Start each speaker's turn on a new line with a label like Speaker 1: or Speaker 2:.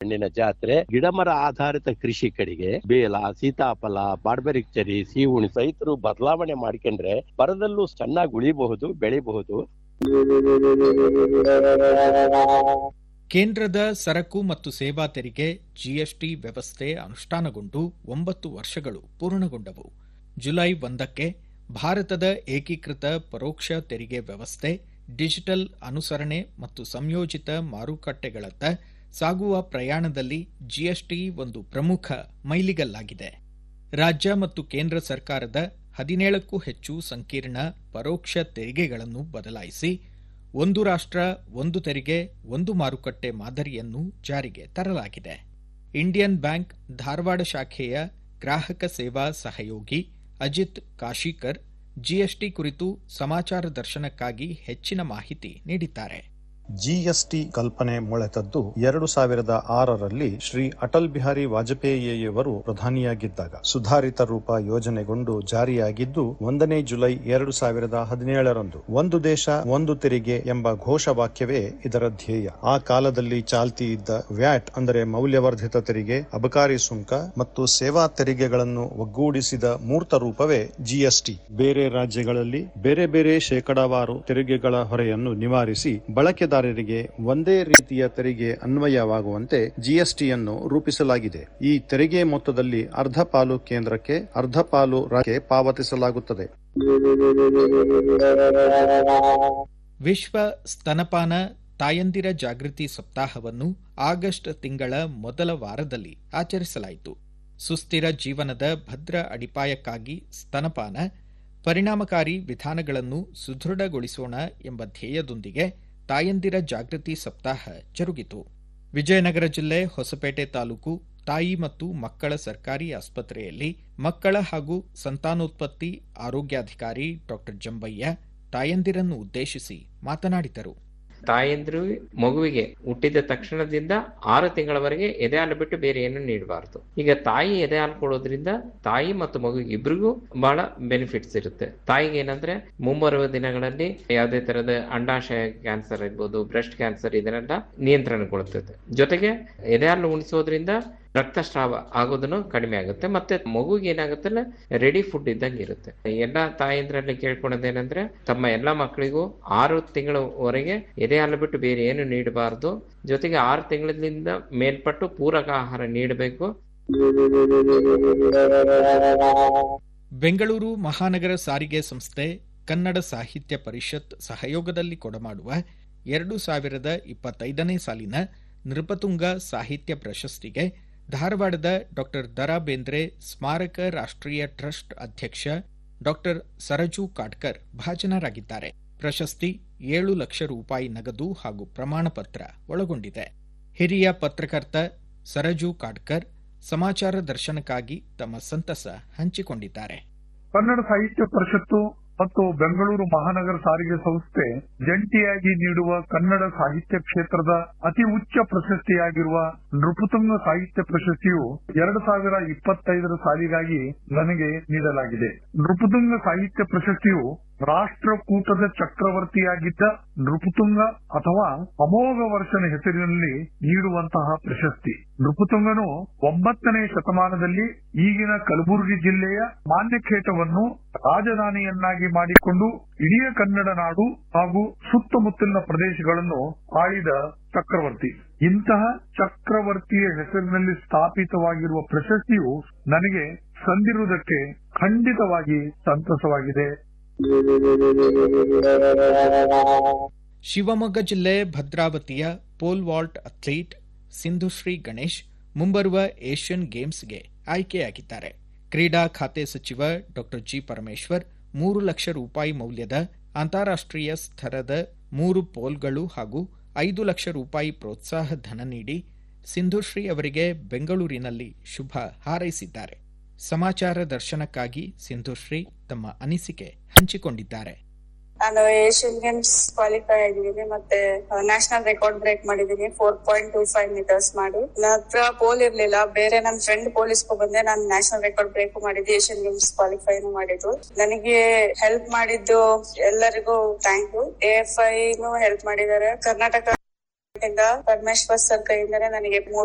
Speaker 1: ಹಣ್ಣಿನ ಜಾತ್ರೆ ಗಿಡಮರ ಆಧಾರಿತ ಕೃಷಿ ಕಡೆಗೆ ಬೇಲ ಸೀತಾಫಲ ಬಾರ್ಬರಿಕ್ ಚರಿ ಸೀವುಣಿ ರೈತರು ಬದಲಾವಣೆ ಮಾಡ್ಕೊಂಡ್ರೆ ಬರದಲ್ಲೂ ಚೆನ್ನಾಗಿ ಉಳಿಬಹುದು ಬೆಳಿಬಹುದು
Speaker 2: ಕೇಂದ್ರದ ಸರಕು ಮತ್ತು ಸೇವಾ ತೆರಿಗೆ ಜಿಎಸ್ಟಿ ವ್ಯವಸ್ಥೆ ಅನುಷ್ಠಾನಗೊಂಡು ಒಂಬತ್ತು ವರ್ಷಗಳು ಪೂರ್ಣಗೊಂಡವು ಜುಲೈ ಒಂದಕ್ಕೆ ಭಾರತದ ಏಕೀಕೃತ ಪರೋಕ್ಷ ತೆರಿಗೆ ವ್ಯವಸ್ಥೆ ಡಿಜಿಟಲ್ ಅನುಸರಣೆ ಮತ್ತು ಸಂಯೋಜಿತ ಮಾರುಕಟ್ಟೆಗಳತ್ತ ಸಾಗುವ ಪ್ರಯಾಣದಲ್ಲಿ ಜಿಎಸ್ಟಿ ಒಂದು ಪ್ರಮುಖ ಮೈಲಿಗಲ್ಲಾಗಿದೆ ರಾಜ್ಯ ಮತ್ತು ಕೇಂದ್ರ ಸರ್ಕಾರದ ಹದಿನೇಳಕ್ಕೂ ಹೆಚ್ಚು ಸಂಕೀರ್ಣ ಪರೋಕ್ಷ ತೆರಿಗೆಗಳನ್ನು ಬದಲಾಯಿಸಿ ಒಂದು ರಾಷ್ಟ್ರ ಒಂದು ತೆರಿಗೆ ಒಂದು ಮಾರುಕಟ್ಟೆ ಮಾದರಿಯನ್ನು ಜಾರಿಗೆ ತರಲಾಗಿದೆ ಇಂಡಿಯನ್ ಬ್ಯಾಂಕ್ ಧಾರವಾಡ ಶಾಖೆಯ ಗ್ರಾಹಕ ಸೇವಾ ಸಹಯೋಗಿ ಅಜಿತ್ ಕಾಶಿಕರ್ ಜಿಎಸ್ಟಿ ಕುರಿತು ಸಮಾಚಾರ ದರ್ಶನಕ್ಕಾಗಿ ಹೆಚ್ಚಿನ ಮಾಹಿತಿ ನೀಡಿದ್ದಾರೆ
Speaker 3: ಜಿಎಸ್ಟಿ ಕಲ್ಪನೆ ಮೊಳೆತದ್ದು ಎರಡು ಸಾವಿರದ ಆರರಲ್ಲಿ ಶ್ರೀ ಅಟಲ್ ಬಿಹಾರಿ ವಾಜಪೇಯಿಯವರು ಪ್ರಧಾನಿಯಾಗಿದ್ದಾಗ ಸುಧಾರಿತ ರೂಪ ಯೋಜನೆಗೊಂಡು ಜಾರಿಯಾಗಿದ್ದು ಒಂದನೇ ಜುಲೈ ಎರಡು ಸಾವಿರದ ಹದಿನೇಳರಂದು ಒಂದು ದೇಶ ಒಂದು ತೆರಿಗೆ ಎಂಬ ಘೋಷವಾಕ್ಯವೇ ಇದರ ಧ್ಯೇಯ ಆ ಕಾಲದಲ್ಲಿ ಚಾಲ್ತಿ ಇದ್ದ ವ್ಯಾಟ್ ಅಂದರೆ ಮೌಲ್ಯವರ್ಧಿತ ತೆರಿಗೆ ಅಬಕಾರಿ ಸುಂಕ ಮತ್ತು ಸೇವಾ ತೆರಿಗೆಗಳನ್ನು ಒಗ್ಗೂಡಿಸಿದ ಮೂರ್ತ ರೂಪವೇ ಜಿಎಸ್ಟಿ ಬೇರೆ ರಾಜ್ಯಗಳಲ್ಲಿ ಬೇರೆ ಬೇರೆ ಶೇಕಡಾವಾರು ತೆರಿಗೆಗಳ ಹೊರೆಯನ್ನು ನಿವಾರಿಸಿ ಬಳಕೆದಾರ ಒಂದೇ ರೀತಿಯ ತೆರಿಗೆ ಅನ್ವಯವಾಗುವಂತೆ ಜಿಎಸ್ಟಿಯನ್ನು ರೂಪಿಸಲಾಗಿದೆ ಈ ತೆರಿಗೆ ಮೊತ್ತದಲ್ಲಿ ಅರ್ಧ ಪಾಲು ಕೇಂದ್ರಕ್ಕೆ ಅರ್ಧ ಪಾಲು ರಾಜ್ಯಕ್ಕೆ ಪಾವತಿಸಲಾಗುತ್ತದೆ
Speaker 2: ವಿಶ್ವ ಸ್ತನಪಾನ ತಾಯಂದಿರ ಜಾಗೃತಿ ಸಪ್ತಾಹವನ್ನು ಆಗಸ್ಟ್ ತಿಂಗಳ ಮೊದಲ ವಾರದಲ್ಲಿ ಆಚರಿಸಲಾಯಿತು ಸುಸ್ಥಿರ ಜೀವನದ ಭದ್ರ ಅಡಿಪಾಯಕ್ಕಾಗಿ ಸ್ತನಪಾನ ಪರಿಣಾಮಕಾರಿ ವಿಧಾನಗಳನ್ನು ಸುದೃಢಗೊಳಿಸೋಣ ಎಂಬ ಧ್ಯೇಯದೊಂದಿಗೆ ತಾಯಂದಿರ ಜಾಗೃತಿ ಸಪ್ತಾಹ ಜರುಗಿತು ವಿಜಯನಗರ ಜಿಲ್ಲೆ ಹೊಸಪೇಟೆ ತಾಲೂಕು ತಾಯಿ ಮತ್ತು ಮಕ್ಕಳ ಸರ್ಕಾರಿ ಆಸ್ಪತ್ರೆಯಲ್ಲಿ ಮಕ್ಕಳ ಹಾಗೂ ಸಂತಾನೋತ್ಪತ್ತಿ ಆರೋಗ್ಯಾಧಿಕಾರಿ ಡಾ ಜಂಬಯ್ಯ ತಾಯಂದಿರನ್ನು ಉದ್ದೇಶಿಸಿ ಮಾತನಾಡಿದರು
Speaker 4: ತಾಯಂದ್ರು ಮಗುವಿಗೆ ಹುಟ್ಟಿದ ತಕ್ಷಣದಿಂದ ಆರು ತಿಂಗಳವರೆಗೆ ಎದೆ ಹಾಲು ಬಿಟ್ಟು ಬೇರೆ ಏನು ನೀಡಬಾರದು ಈಗ ತಾಯಿ ಎದೆ ಹಾಲು ಕೊಡೋದ್ರಿಂದ ತಾಯಿ ಮತ್ತು ಮಗು ಇಬ್ರಿಗೂ ಬಹಳ ಬೆನಿಫಿಟ್ಸ್ ಇರುತ್ತೆ ತಾಯಿಗೆ ಏನಂದ್ರೆ ಮುಂಬರುವ ದಿನಗಳಲ್ಲಿ ಯಾವುದೇ ತರದ ಅಂಡಾಶಯ ಕ್ಯಾನ್ಸರ್ ಇರ್ಬೋದು ಬ್ರೆಸ್ಟ್ ಕ್ಯಾನ್ಸರ್ ಇದನ್ನೆಲ್ಲ ನಿಯಂತ್ರಣಗೊಳ್ಳುತ್ತದೆ ಜೊತೆಗೆ ಎದೆ ಹಾಲು ಉಣಿಸೋದ್ರಿಂದ ರಕ್ತಸ್ರಾವ ಆಗೋದನ್ನು ಕಡಿಮೆ ಆಗುತ್ತೆ ಮತ್ತೆ ಮಗುಗೆ ಏನಾಗುತ್ತೆ ರೆಡಿ ಫುಡ್ ಇದ್ದಂಗೆ ಇರುತ್ತೆ ಎಲ್ಲಾ ತಾಯಂದ್ರಲ್ಲಿ ಕೇಳ್ಕೊಳೋದೇನಂದ್ರೆ ತಮ್ಮ ಎಲ್ಲಾ ಮಕ್ಕಳಿಗೂ ಆರು ತಿಂಗಳವರೆಗೆ ಎದೆ ಹಾಲು ಬಿಟ್ಟು ಬೇರೆ ಏನು ನೀಡಬಾರದು ಜೊತೆಗೆ ಆರು ತಿಂಗಳಿಂದ ಮೇಲ್ಪಟ್ಟು ಪೂರಕ ಆಹಾರ ನೀಡಬೇಕು
Speaker 2: ಬೆಂಗಳೂರು ಮಹಾನಗರ ಸಾರಿಗೆ ಸಂಸ್ಥೆ ಕನ್ನಡ ಸಾಹಿತ್ಯ ಪರಿಷತ್ ಸಹಯೋಗದಲ್ಲಿ ಕೊಡಮಾಡುವ ಎರಡು ಸಾವಿರದ ಇಪ್ಪತ್ತೈದನೇ ಸಾಲಿನ ನೃಪತುಂಗ ಸಾಹಿತ್ಯ ಪ್ರಶಸ್ತಿಗೆ ಧಾರವಾಡದ ಡಾ ದರಾ ಬೇಂದ್ರೆ ಸ್ಮಾರಕ ರಾಷ್ಟ್ರೀಯ ಟ್ರಸ್ಟ್ ಅಧ್ಯಕ್ಷ ಡಾ ಸರಜು ಕಾಡ್ಕರ್ ಭಾಜನರಾಗಿದ್ದಾರೆ ಪ್ರಶಸ್ತಿ ಏಳು ಲಕ್ಷ ರೂಪಾಯಿ ನಗದು ಹಾಗೂ ಪ್ರಮಾಣ ಪತ್ರ ಒಳಗೊಂಡಿದೆ ಹಿರಿಯ ಪತ್ರಕರ್ತ ಸರಜು ಕಾಡ್ಕರ್ ಸಮಾಚಾರ ದರ್ಶನಕ್ಕಾಗಿ ತಮ್ಮ ಸಂತಸ ಹಂಚಿಕೊಂಡಿದ್ದಾರೆ
Speaker 5: ಕನ್ನಡ ಸಾಹಿತ್ಯ ಪರಿಷತ್ತು ಮತ್ತು ಬೆಂಗಳೂರು ಮಹಾನಗರ ಸಾರಿಗೆ ಸಂಸ್ಥೆ ಜಂಟಿಯಾಗಿ ನೀಡುವ ಕನ್ನಡ ಸಾಹಿತ್ಯ ಕ್ಷೇತ್ರದ ಅತಿ ಉಚ್ಚ ಪ್ರಶಸ್ತಿಯಾಗಿರುವ ನೃಪತುಂಗ ಸಾಹಿತ್ಯ ಪ್ರಶಸ್ತಿಯು ಎರಡು ಸಾವಿರ ಇಪ್ಪತ್ತೈದರ ಸಾಲಿಗಾಗಿ ನನಗೆ ನೀಡಲಾಗಿದೆ ನೃಪತುಂಗ ಸಾಹಿತ್ಯ ಪ್ರಶಸ್ತಿಯು ರಾಷ್ಟ್ರಕೂಟದ ಚಕ್ರವರ್ತಿಯಾಗಿದ್ದ ನೃಪತುಂಗ ಅಥವಾ ಅಮೋಘ ವರ್ಷನ ಹೆಸರಿನಲ್ಲಿ ನೀಡುವಂತಹ ಪ್ರಶಸ್ತಿ ನೃಪತುಂಗನು ಒಂಬತ್ತನೇ ಶತಮಾನದಲ್ಲಿ ಈಗಿನ ಕಲಬುರಗಿ ಜಿಲ್ಲೆಯ ಮಾನ್ಯಖೇಟವನ್ನು ರಾಜಧಾನಿಯನ್ನಾಗಿ ಮಾಡಿಕೊಂಡು ಇಡೀ ಕನ್ನಡ ನಾಡು ಹಾಗೂ ಸುತ್ತಮುತ್ತಲಿನ ಪ್ರದೇಶಗಳನ್ನು ಆಳಿದ ಚಕ್ರವರ್ತಿ ಇಂತಹ ಚಕ್ರವರ್ತಿಯ ಹೆಸರಿನಲ್ಲಿ ಸ್ಥಾಪಿತವಾಗಿರುವ ಪ್ರಶಸ್ತಿಯು ನನಗೆ ಸಂದಿರುವುದಕ್ಕೆ ಖಂಡಿತವಾಗಿ ಸಂತಸವಾಗಿದೆ
Speaker 2: ಶಿವಮೊಗ್ಗ ಜಿಲ್ಲೆ ಭದ್ರಾವತಿಯ pole vault athlete Sindhushree Ganesh ಮುಂಬರುವ ಏಷ್ಯನ್ ಗೇಮ್ಸ್ಗೆ ಆಯ್ಕೆಯಾಗಿದ್ದಾರೆ ಕ್ರೀಡಾ ಖಾತೆ ಸಚಿವ ಡಾ ಜಿ ಪರಮೇಶ್ವರ್ ಮೂರು ಲಕ್ಷ ರೂಪಾಯಿ ಮೌಲ್ಯದ ಅಂತಾರಾಷ್ಟೀಯ ಸ್ತರದ ಮೂರು ಪೋಲ್ಗಳು ಹಾಗೂ ಐದು ಲಕ್ಷ ರೂಪಾಯಿ ಪ್ರೋತ್ಸಾಹ ಧನ ನೀಡಿ ಸಿಂಧುಶ್ರೀ ಅವರಿಗೆ ಬೆಂಗಳೂರಿನಲ್ಲಿ ಶುಭ ಹಾರೈಸಿದ್ದಾರೆ ಸಮಾಚಾರ ದರ್ಶನಕ್ಕಾಗಿ ಸಿಂಧುಶ್ರೀ ತಮ್ಮ ಅನಿಸಿಕೆ ಹಂಚಿಕೊಂಡಿದ್ದಾರೆ
Speaker 6: ನಾನು ಏಷ್ಯನ್ ಗೇಮ್ಸ್ ಕ್ವಾಲಿಫೈ ಆಗಿದ್ದೀನಿ ಮತ್ತೆ ನ್ಯಾಷನಲ್ ರೆಕಾರ್ಡ್ ಬ್ರೇಕ್ ಮಾಡಿದೀನಿ four point two five metres ಮಾಡಿ ನನ್ನ ಹತ್ರ ಪೋಲ್ ಇರ್ಲಿಲ್ಲ ಬೇರೆ ನನ್ನ ಫ್ರೆಂಡ್ ಪೋಲಿಸ್ಕೊ ಬಂದೆ ನಾನು ನ್ಯಾಷನಲ್ ರೆಕಾರ್ಡ್ ಬ್ರೇಕ್ ಮಾಡಿದ್ದು ಏಷ್ಯನ್ ಗೇಮ್ಸ್ ಕ್ವಾಲಿಫೈ ಮಾಡಿದ್ದು ನನಗೆ ಹೆಲ್ಪ್ ಮಾಡಿದ್ದು ಎಲ್ಲರಿಗೂ ಥ್ಯಾಂಕ್ ಯು ಎ ಎಫ್ ಐನು ಹೆಲ್ಪ್ ಮಾಡಿದ್ದಾರೆ ಕರ್ನಾಟಕ ಪರಮೇಶ್ವರ್ ಸರ್ ಕೈಯಿಂದನೇ ನನಗೆ ಮೂರು